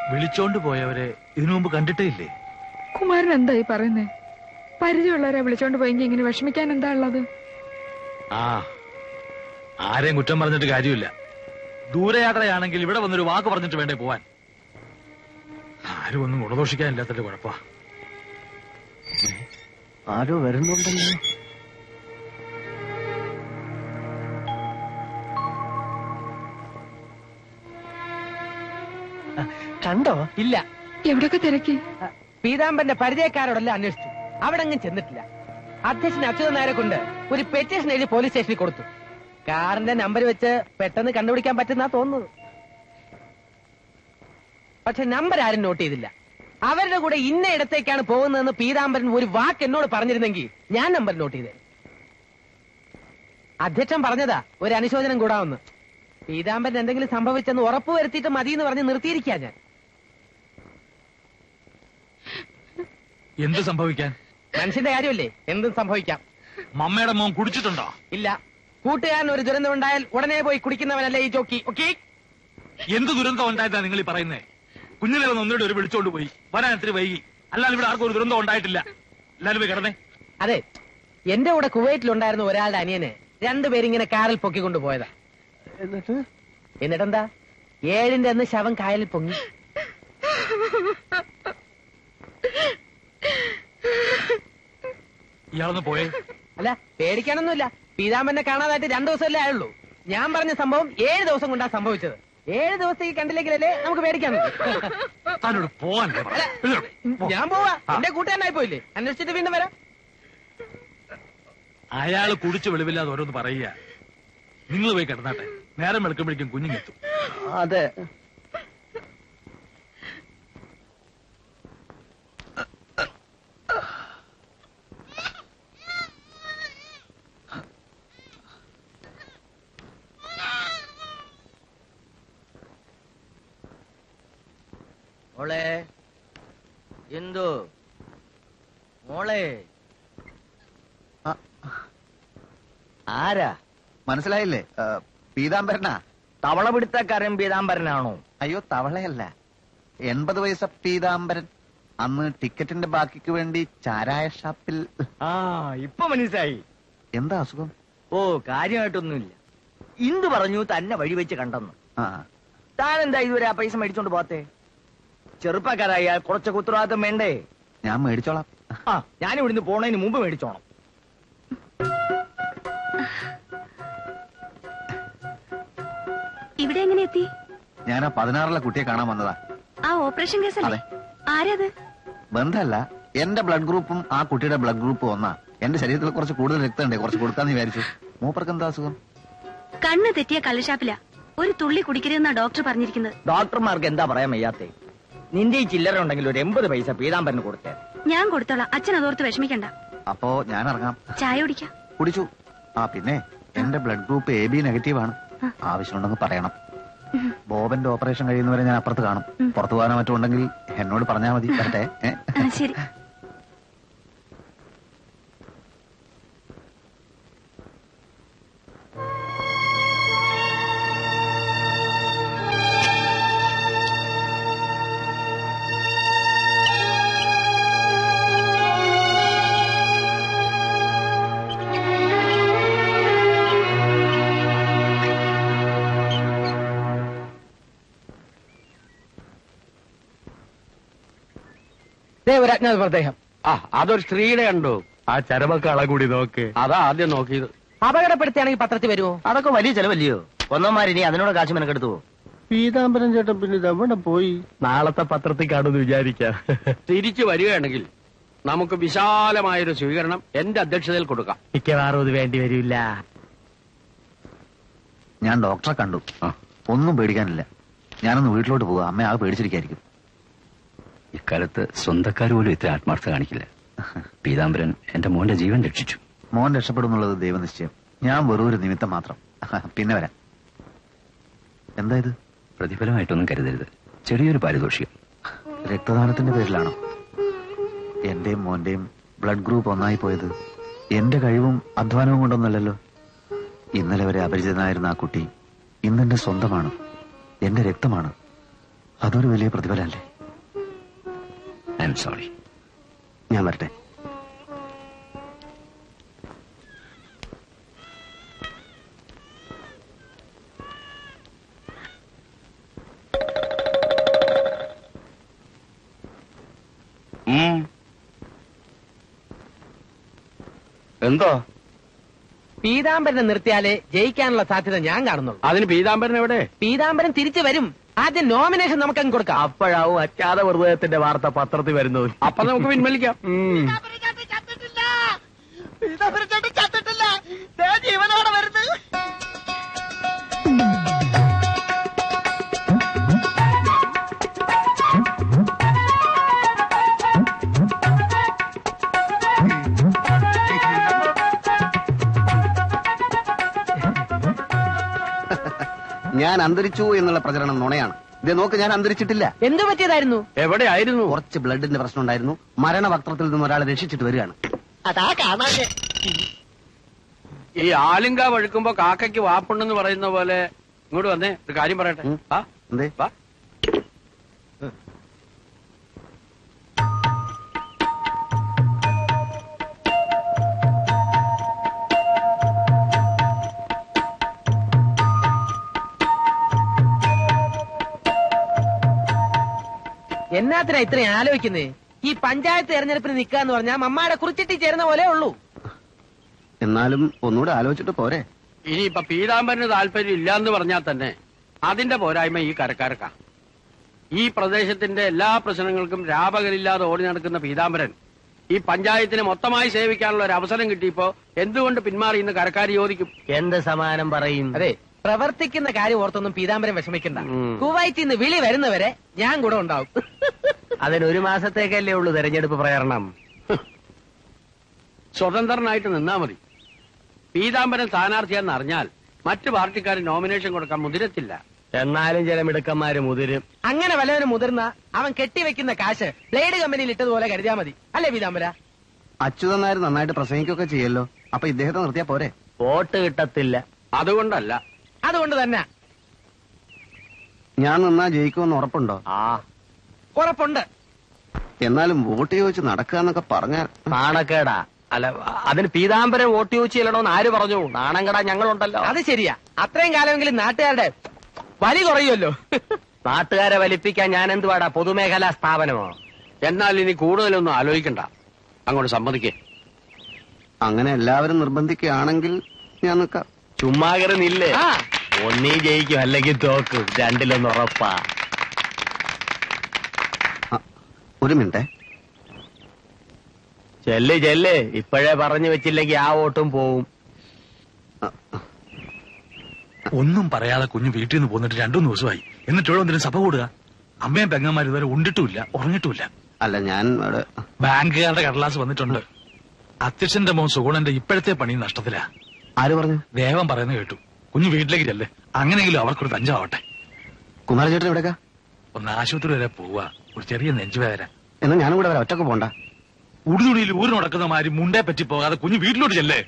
വിളിച്ചോണ്ട് പോയവരെ ഇതിനു മുമ്പ് കണ്ടിട്ടേ ഇല്ലേ കുമാരൻ എന്തായി പറയുന്നേ പരിചയമുള്ളവരെ വിളിച്ചോണ്ട് പോയെങ്കിൽ ഇങ്ങനെ വിഷമിക്കാൻ എന്താ ഉള്ളത് ആ ആരെയും കുറ്റം പറഞ്ഞിട്ട് കാര്യമില്ല ദൂരയാത്രയാണെങ്കിൽ ഇവിടെ വന്നൊരു വാക്ക് പറഞ്ഞിട്ട് വേണ്ടേ പോവാൻ ആരും ഒന്നും ഗുണദോഷിക്കാനില്ലാത്തതിന്റെ കുഴപ്പാ ആരോ വരുന്നുണ്ടല്ലോ കണ്ടോ ഇല്ല എവിടൊക്കെ തിരക്കി പീതാംബരന്റെ പരിചയക്കാരോടെല്ലാം അന്വേഷിച്ചു അവിടെ അങ്ങ് ചെന്നിട്ടില്ല അധ്യക്ഷൻ അച്യുതൻ നായരെ കൊണ്ട് ഒരു പെറ്റീഷൻ എഴുതി പോലീസ് സ്റ്റേഷനിൽ കൊടുത്തു കാറിന്റെ നമ്പർ വെച്ച് പെട്ടെന്ന് കണ്ടുപിടിക്കാൻ പറ്റുന്ന തോന്നുന്നത് പക്ഷെ നമ്പർ ആരും നോട്ട് ചെയ്തില്ല അവരുടെ കൂടെ ഇന്ന ഇടത്തേക്കാണ് പോകുന്നതെന്ന് പീതാംബരൻ ഒരു വാക്ക് എന്നോട് പറഞ്ഞിരുന്നെങ്കിൽ ഞാൻ നമ്പർ നോട്ട് ചെയ്തേ അധ്യക്ഷൻ പറഞ്ഞതാ ഒരു അനുശോചനം കൂടാമെന്ന് പീതാംബരൻ എന്തെങ്കിലും സംഭവിച്ചെന്ന് ഉറപ്പ് വരുത്തിയിട്ട് മതി എന്ന് പറഞ്ഞ് നിർത്തിയിരിക്കാ ഞാൻ എന്ത് സംഭവിക്കാൻ മനുഷ്യന്റെ കാര്യമല്ലേ എന്തും സംഭവിക്കാം മമ്മയുടെ മോൻ കുടിച്ചിട്ടുണ്ടോ ഇല്ല കൂട്ടുകാരൻ ഒരു ദുരന്തം ഉണ്ടായാൽ ഉടനെ പോയി കുടിക്കുന്നവനല്ലേ ഈ ജോക്കി ഓക്കെ എന്ത് ദുരന്തം ഉണ്ടായിട്ടാ നിങ്ങൾ ഈ പറയുന്നേ കുഞ്ഞിനെ വന്ന് ഒന്നിട്ട് ഒരു വിളിച്ചോണ്ട് പോയി വരാൻ ഇത്തിരി വൈകി അല്ലാതെ ഇവിടെ ആർക്കും ഒരു ദുരന്തം ഉണ്ടായിട്ടില്ല എല്ലാരും പോയി കിടന്നേ അതെ എന്റെ കൂടെ കുവൈറ്റിലുണ്ടായിരുന്ന ഒരാളുടെ അനിയനെ രണ്ടുപേരിങ്ങനെ കാറിൽ പൊക്കിക്കൊണ്ടു പോയതാ എന്നിട്ട് എന്നിട്ടെന്താ ഏഴിന്റെ അന്ന് ശവം കായലിൽ പൊങ്ങി ഇയാളൊന്ന് പോയേ അല്ല പേടിക്കാനൊന്നുമില്ല പീതാമ്പനെ കാണാതായിട്ട് രണ്ടു ദിവസമല്ലേ ആയുള്ളൂ ഞാൻ പറഞ്ഞ സംഭവം ഏഴ് ദിവസം കൊണ്ടാ സംഭവിച്ചത് ഏഴ് ദിവസത്തേക്ക് കണ്ടില്ലെങ്കിലല്ലേ നമുക്ക് പേടിക്കാൻ താനോട് പോവാൻ ഞാൻ പോവാ എന്റെ കൂട്ടുകാരനായി പോയില്ലേ അന്വേഷിച്ചിട്ട് വീണ്ടും വരാം അയാള് കുടിച്ച് വെളിവില്ലാതെ ഓരോന്ന് പറയുക നിങ്ങൾ പോയി കിടന്നാട്ടെ നേരം വെളുക്കുമ്പോഴേക്കും കുഞ്ഞിങ്ങെത്തും അതെ മോളെ എന്തു മോളെ ആരാ മനസ്സിലായില്ലേ ആ, പീതാംബരനാ തവള പിടുത്തക്കാരൻ പീതാംബരനാണോ അയ്യോ തവളയല്ല എൺപത് വയസ്സ പീതാംബരൻ അന്ന് ടിക്കറ്റിന്റെ ബാക്കിക്ക് വേണ്ടി ചാരായ ഷാപ്പിൽ ആ ഇപ്പൊ മനസ്സിലായി എന്താ അസുഖം ഓ കാര്യമായിട്ടൊന്നുമില്ല ഇന്ദു പറഞ്ഞു തന്നെ വഴി വെച്ച് കണ്ടെന്ന് ആ താൻ എന്താ ഇതുവരെ ആ പൈസ മേടിച്ചോണ്ട് പോത്തെ ചെറുപ്പക്കാരായ കുറച്ചൊക്കെ ഉത്തരവാദിത്തം വേണ്ടേ ഞാൻ മേടിച്ചോളാം ആ ഞാൻ ഇവിടുന്ന് പോണതിന് മുമ്പ് മേടിച്ചോണം ഇവിടെ എങ്ങനെ എത്തി ഞാൻ ആ പതിനാറിലെ കുട്ടിയെ കാണാൻ വന്നതാ ആ ഓപ്പറേഷൻ കേസല്ലേ അതെ. ആരത് ബന്ധമല്ല എന്റെ ബ്ലഡ് ഗ്രൂപ്പും ആ കുട്ടിയുടെ ബ്ലഡ് ഗ്രൂപ്പും ഒന്നാ എന്റെ ശരീരത്തിൽ കുറച്ച് കൂടുതൽ രക്തമുണ്ടേ കുറച്ച് കൊടുക്കാന്ന് വിചാരിച്ചു മൂപ്പർക്ക് എന്താ അസുഖം കണ്ണ് തെറ്റിയ കള്ളുഷാപ്പില ഒരു തുള്ളി കുടിക്കരുതെന്നാ ഡോക്ടർ പറഞ്ഞിരിക്കുന്നത് ഡോക്ടർമാർക്ക് എന്താ പറയാൻ വയ്യാത്തേ നിന്റെ ഈ ചില്ലറ ഉണ്ടെങ്കിൽ ഒരു എൺപത് പൈസ പീതാംബരന് കൊടുത്തേ ഞാൻ കൊടുത്തോളാം അച്ഛൻ അതോർത്ത് വിഷമിക്കണ്ട അപ്പോ ഞാൻ ഇറങ്ങാം ചായ കുടിക്കാം കുടിച്ചു ആ പിന്നെ എന്റെ blood group A B negative ആണ് ആവശ്യമുണ്ടെന്ന് പറയണം ബോബന്റെ ഓപ്പറേഷൻ കഴിയുന്നവരെ ഞാൻ അപ്പുറത്ത് കാണും പുറത്തു പോകാനോ മറ്റോ ഉണ്ടെങ്കിൽ എന്നോട് പറഞ്ഞാൽ മതി വരട്ടെ ഏ? ആ, ശരി ദേ ഒരു അജ്ഞാത പ്രദേഹം ആ അതൊരു സ്ത്രീയുടെ കണ്ടു ആ ചരമക്കള കൂടി നോക്ക് അതാ ആദ്യം നോക്കിയത് അപകടപ്പെടുത്തിയാണെങ്കിൽ പത്രത്തിൽ വരുമോ അതൊക്കെ വലിയ ചെലവല്ലയോ ഒന്നമാരിനി അതിനോട് കാശ് മെനക്കെടുത്തു പീതാംബരൻ ചേട്ടൻ പിന്നെ ഇത് എവിടെ പോയി നാളത്തെ പത്രത്തിൽ കാണുമെന്ന് വിചാരിക്കാം തിരിച്ചു വരികയാണെങ്കിൽ നമുക്ക് വിശാലമായൊരു സ്വീകരണം എന്റെ അധ്യക്ഷതയിൽ കൊടുക്കാം മിക്കവാറും ഇത് വേണ്ടി വരില്ല ഞാൻ ഡോക്ടറെ കണ്ടു ഒന്നും പേടിക്കാനില്ല ഞാനൊന്ന് വീട്ടിലോട്ട് പോവാ അമ്മ ആകെ പേടിച്ചിരിക്കായിരിക്കും ഇക്കാലത്ത് സ്വന്തക്കാർ പോലും ഇത്ര ആത്മാർത്ഥത കാണിക്കില്ല പീതാംബരൻ എന്റെ മോന്റെ ജീവൻ രക്ഷിച്ചു മോൻ രക്ഷപ്പെടുന്നുള്ളത് ദൈവനിശ്ചയം ഞാൻ വെറും ഒരു നിമിത്തം മാത്രം പിന്നെ വരാം എന്താ ഇത് പ്രതിഫലമായിട്ടൊന്നും കരുതരുത് ചെറിയൊരു പാരിതോഷികം രക്തദാനത്തിന്റെ പേരിലാണോ എന്റെയും മോന്റെയും ബ്ലഡ് ഗ്രൂപ്പ് ഒന്നായി പോയത് എന്റെ കഴിവും അധ്വാനവും കൊണ്ടൊന്നല്ലല്ലോ ഇന്നലെ വരെ അപരിചിതനായിരുന്ന ആ കുട്ടി ഇന്നെന്റെ സ്വന്തമാണ് എന്റെ രക്തമാണ് അതൊരു വലിയ പ്രതിഫലമല്ലേ ഐ എം സോറി ഞാൻ വരട്ടെ എന്തോ പീതാംബരനെ നിർത്തിയാലേ ജയിക്കാനുള്ള സാധ്യത ഞാൻ കാണുന്നുള്ളൂ അതിന് പീതാംബരൻ എവിടെ പീതാംബരൻ തിരിച്ചു വരും ആദ്യം നോമിനേഷൻ നമുക്കങ്ങ് കൊടുക്കാം അപ്പോഴാവും അജ്ഞാത ഹൃദയത്തിന്റെ വാർത്ത പത്രത്തിൽ വരുന്നത് അപ്പൊ നമുക്ക് പിൻവലിക്കാം ഉം. ഞാൻ അന്തരിച്ചു എന്നുള്ള പ്രചരണം നുണയാണ് ഇത് നോക്ക് ഞാൻ അന്തരിച്ചിട്ടില്ല എന്തു പറ്റിയതായിരുന്നു എവിടെയായിരുന്നു കുറച്ച് ബ്ലഡിന്റെ പ്രശ്നം ഉണ്ടായിരുന്നു മരണവക്ത്രത്തിൽ നിന്ന് ഒരാളെ രക്ഷിച്ചിട്ട് വരികയാണ് ഈ ആലുങ്ക വഴുക്കുമ്പോ കാക്കയ്ക്ക് വാപ്പുണ്ടെന്ന് പറയുന്ന പോലെ ഇങ്ങോട്ട് വന്നേ ഒരു കാര്യം പറയട്ടെ ഉം. ആ എന്തേ വാ എന്നാത്തിനാ ഇത്രയും ആലോചിക്കുന്നേ ഈ പഞ്ചായത്ത് തെരഞ്ഞെടുപ്പിന് നിൽക്കാന്ന് പറഞ്ഞാൽ മമ്മാടെ കുറിച്ചിട്ടി ചേരുന്ന പോലെ ഉള്ളൂ എന്നാലും ഒന്നുകൂടെ ആലോചിച്ചിട്ട് പോരെ ഇനിയിപ്പൊ പീതാംബരന് താല്പര്യം ഇല്ലാന്ന് പറഞ്ഞാൽ തന്നെ അതിന്റെ പോരായ്മ ഈ കരക്കാർക്കാ ഈ പ്രദേശത്തിന്റെ എല്ലാ പ്രശ്നങ്ങൾക്കും രാപകലില്ലാതെ ഓടി നടക്കുന്ന പീതാംബരൻ ഈ പഞ്ചായത്തിനെ മൊത്തമായി സേവിക്കാനുള്ള ഒരു അവസരം കിട്ടിയപ്പോ എന്തുകൊണ്ട് പിന്മാറി ഇന്ന് കരക്കാർ ചോദിക്കും എന്ത് സമാനം പറയും അതെ പ്രവർത്തിക്കുന്ന കാര്യം ഓർത്തൊന്നും പീതാംബരം വിഷമിക്കണ്ട ഉം. കുവൈറ്റിൽ നിന്ന് വിളി വരുന്നവരെ ഞാൻ കൂടെ ഉണ്ടാവും അതിന് ഒരു മാസത്തേക്കല്ലേ ഉള്ളൂ തെരഞ്ഞെടുപ്പ് പ്രചരണം സ്വതന്ത്രനായിട്ട് നിന്നാ മതി പീതാംബരൻ സ്ഥാനാർത്ഥിയാന്ന് അറിഞ്ഞാൽ മറ്റു പാർട്ടിക്കാർ നോമിനേഷൻ കൊടുക്കാൻ മുതിരത്തില്ല എന്നാലും ചില മിടുക്കന്മാര് മുതിരും അങ്ങനെ വല്ലവനും മുതിർന്ന അവൻ കെട്ടിവെക്കുന്ന കാശ് ബ്ലേഡ് കമ്പനിയിൽ ഇട്ടതുപോലെ കരുതിയാ മതി അല്ലേ പീതാംബര അച്യുതൻ നായർ നന്നായിട്ട് പ്രസംഗിക്കുകയൊക്കെ ചെയ്യല്ലോ അപ്പൊ ഇദ്ദേഹത്തെ നിർത്തിയാ പോരെ വോട്ട് കിട്ടത്തില്ല അതുകൊണ്ടല്ല അതുകൊണ്ട് തന്നെ ഞാൻ നിന്നാ ജയിക്കുമെന്ന് ഉറപ്പുണ്ടോ ആ ഉറപ്പുണ്ട് എന്നാലും വോട്ട് ചോദിച്ച് നടക്കുക എന്നൊക്കെ പറഞ്ഞാൽ നാണക്കേടാ അല്ല അതിന് പീതാംബരം വോട്ട് ചോദിച്ചു ചെല്ലണമെന്ന് ആര് പറഞ്ഞു നാണംകട ഞങ്ങളുണ്ടല്ലോ അത് ശരിയാ അത്രയും കാലമെങ്കിലും നാട്ടുകാരുടെ വലി കുറയുമല്ലോ നാട്ടുകാരെ വലിപ്പിക്കാൻ ഞാൻ എന്തുവാടാ പൊതുമേഖലാ സ്ഥാപനമോ എന്നാൽ ഇനി കൂടുതലൊന്നും ആലോചിക്കണ്ട അങ്ങോട്ട് സമ്മതിക്കേ അങ്ങനെ എല്ലാവരും നിർബന്ധിക്കുകയാണെങ്കിൽ ഞാൻ നിൽക്കാം ചുമ്മാ കയറി നില്ലേ ആ ഒന്നീ ജയിക്കും അല്ലെങ്കിൽ തോക്കും രണ്ടിലൊന്ന് ഉറപ്പാ ആ, ഒരു മിനിറ്റേ ചെല്ല് ചെല്ല് ഇപ്പോഴേ പറഞ്ഞു വെച്ചില്ലെങ്കിൽ ആ വോട്ടും പോവും ഒന്നും പറയാതെ കുഞ്ഞ് വീട്ടിൽ നിന്ന് പോന്നിട്ട് രണ്ടു ദിവസമായി എന്നിട്ട് ഇവിടെ വന്നിട്ട് സഭ കൂടുക അമ്മയും പെങ്ങന്മാരും ഇതുവരെ ഉണ്ടിട്ടുമില്ല ഉറങ്ങിട്ടുമില്ല അല്ല ഞാൻ അവിടെ ബാങ്കുകാരുടെ കടലാസ് വന്നിട്ടുണ്ട് അധ്യക്ഷന്റെ മോൻ സുഗുണന്റെ ഇപ്പോഴത്തെ പണി നഷ്ടത്തിലാ ആര് പറഞ്ഞു ദേവം പറയുന്നത് കേട്ടു കുഞ്ഞ് വീട്ടിലേക്ക് ചെല്ലേ അങ്ങനെയെങ്കിലും അവർക്കൊരു തഞ്ചാവട്ടെ കുമാരചേട്ടൻ എവിടേക്കാ ഒന്ന് ആശുപത്രി വരെ പോവാ ഒരു ചെറിയ നെഞ്ചുവേദന എന്നാ ഞാനും കൂടെ വരാം ഒറ്റക്ക് പോണ്ട ഉടുതുണിയിൽ ഊര് നടക്കുന്ന മാതിരി മുണ്ടേ പറ്റി പോകാതെ കുഞ്ഞ് വീട്ടിലോട്ട് ചെല്ലേ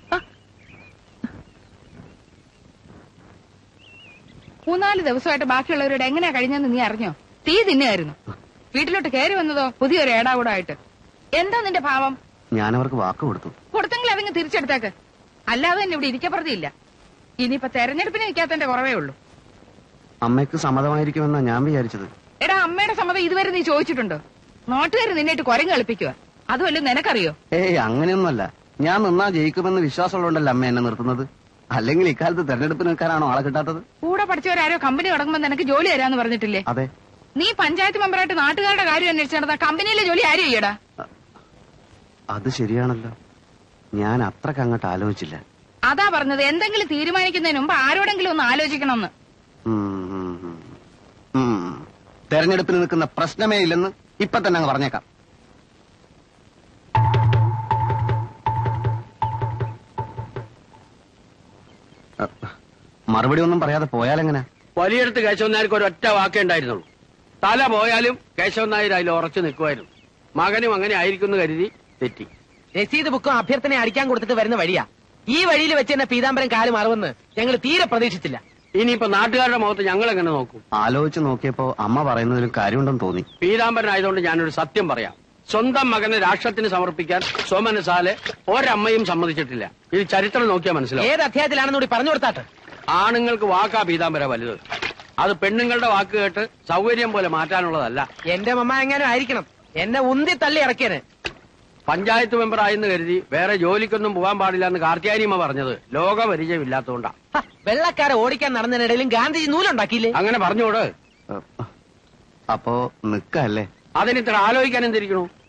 മൂന്നാല് ദിവസമായിട്ട് ബാക്കിയുള്ളവരോട് എങ്ങനെയാ കഴിഞ്ഞെന്ന് നീ അറിഞ്ഞോ തീ തിന്നുമായിരുന്നു വീട്ടിലോട്ട് കയറി വന്നതോ പുതിയൊരു ഏടാകൂടായിട്ട് എന്താ നിന്റെ ഭാവം ഞാൻ അവർക്ക് വാക്ക് കൊടുത്തു കൊടുത്തെങ്കിൽ അതങ്ങ് തിരിച്ചെടുത്തേക്ക് അല്ലാതെ തന്നെ ഇവിടെ ഇരിക്കപ്പുറത്തില്ല ഇനിയിപ്പൊ തെരഞ്ഞെടുപ്പിന് നിൽക്കാത്തതിന്റെ കുറവേ ഉള്ളൂ അമ്മയ്ക്ക് സമ്മതമായിരിക്കുമെന്നാ ഞാൻ വിചാരിച്ചത് എടാ അമ്മയുടെ സമ്മതം ഇതുവരെ നീ ചോദിച്ചിട്ടുണ്ടോ നാട്ടുകാർ നിന്നിട്ട് കുരങ്ങ് കളിപ്പിക്കുക അതുമല്ല നിനക്കറിയോ ഏയ് അങ്ങനെയൊന്നുമല്ല ഞാൻ നിന്നാ ജയിക്കുമെന്ന് വിശ്വാസമുള്ളതുകൊണ്ടല്ല അമ്മ എന്നെ നിർത്തുന്നത് അല്ലെങ്കിൽ ഇക്കാലത്ത് തെരഞ്ഞെടുപ്പ് നിൽക്കാനാണോ ആളെ കിട്ടാത്തത് കൂടെ പഠിച്ചവരാരോ കമ്പനി തുടങ്ങുമ്പോ നിനക്ക് ജോലി തരാന്ന് പറഞ്ഞിട്ടില്ലേ അതെ നീ പഞ്ചായത്ത് മെമ്പറായിട്ട് നാട്ടുകാരുടെ കാര്യം അന്വേഷിച്ചു നടന്ന കമ്പനിയിലെ ജോലി ആരും ചെയ്യടാ അത് ശരിയാണല്ലോ ഞാൻ അത്രക്ക് അങ്ങോട്ട് ആലോചിച്ചില്ല അതാ പറഞ്ഞത് എന്തെങ്കിലും തീരുമാനിക്കുന്നതിന് മുമ്പ് ആരോടെങ്കിലും ഒന്ന് ആലോചിക്കണമെന്ന് ഉം, ഉം, ഉം. ഉം. തെരഞ്ഞെടുപ്പിന് നിൽക്കുന്ന പ്രശ്നമേ ഇല്ലെന്ന് ഇപ്പൊ തന്നെ അങ്ങ് പറഞ്ഞേക്കാം അ, മറുപടി ഒന്നും പറയാതെ പോയാലെങ്ങനെ വലിയടത്ത് കേശവൻ നായർക്ക് ഒരു ഒറ്റ വാക്കേ ഉണ്ടായിരുന്നുള്ളൂ തല പോയാലും കേശവൻ നായർ അതിൽ ഉറച്ചു നിൽക്കുമായിരുന്നു മകനും അങ്ങനെ ആയിരിക്കും എന്ന് കരുതി തെറ്റി രസീത് ബുക്കും അഭ്യർത്ഥന അടിക്കാൻ കൊടുത്തിട്ട് വരുന്ന വഴിയാ ഈ വഴിയിൽ വെച്ച് തന്നെ പീതാംബരം കാല് മാറുമെന്ന് ഞങ്ങൾ തീരെ പ്രതീക്ഷിച്ചില്ല ഇനിയിപ്പോ നാട്ടുകാരുടെ മുഖത്ത് ഞങ്ങൾ എങ്ങനെ നോക്കും ആലോചിച്ച് നോക്കിയപ്പോ അമ്മ പറയുന്നതിൽ കാര്യമുണ്ടെന്ന് തോന്നി പീതാംബരനായതുകൊണ്ട് ഞാനൊരു സത്യം പറയാം സ്വന്തം മകനെ രാഷ്ട്രത്തിന് സമർപ്പിക്കാൻ സോമനസാല് ഒരമ്മയും സമ്മതിച്ചിട്ടില്ല ഇത് ചരിത്രം നോക്കിയാൽ മനസ്സിലാവും ഏത് അധ്യായത്തിലാണെന്ന് കൂടി പറഞ്ഞു കൊടുത്താട്ടെ ആണുങ്ങൾക്ക് വാക്കാ പീതാംബര വലുത് അത് പെണ്ണുങ്ങളുടെ വാക്ക് കേട്ട് സൗകര്യം പോലെ മാറ്റാനുള്ളതല്ല എന്റെ മമ്മ എങ്ങനെ ആയിരിക്കണം എന്നെ ഉന്തി തള്ളി ഇറക്കിയന് പഞ്ചായത്ത് മെമ്പർ ആയെന്ന് കരുതി വേറെ ജോലിക്കൊന്നും പോകാൻ പാടില്ല എന്ന് കാർത്തിയാനിയമ്മ പറഞ്ഞത് ലോക പരിചയമില്ലാത്തതുകൊണ്ടാ ഹ, വെള്ളക്കാരെ ഓടിക്കാൻ നടന്നതിനിടയിലും ഗാന്ധിജി നൂലുണ്ടാക്കിയില്ലേ അങ്ങനെ പറഞ്ഞോട് അപ്പോ നിക്കല്ലേ അതിനിത്ര ആലോചിക്കാൻ എന്തിരിക്കണു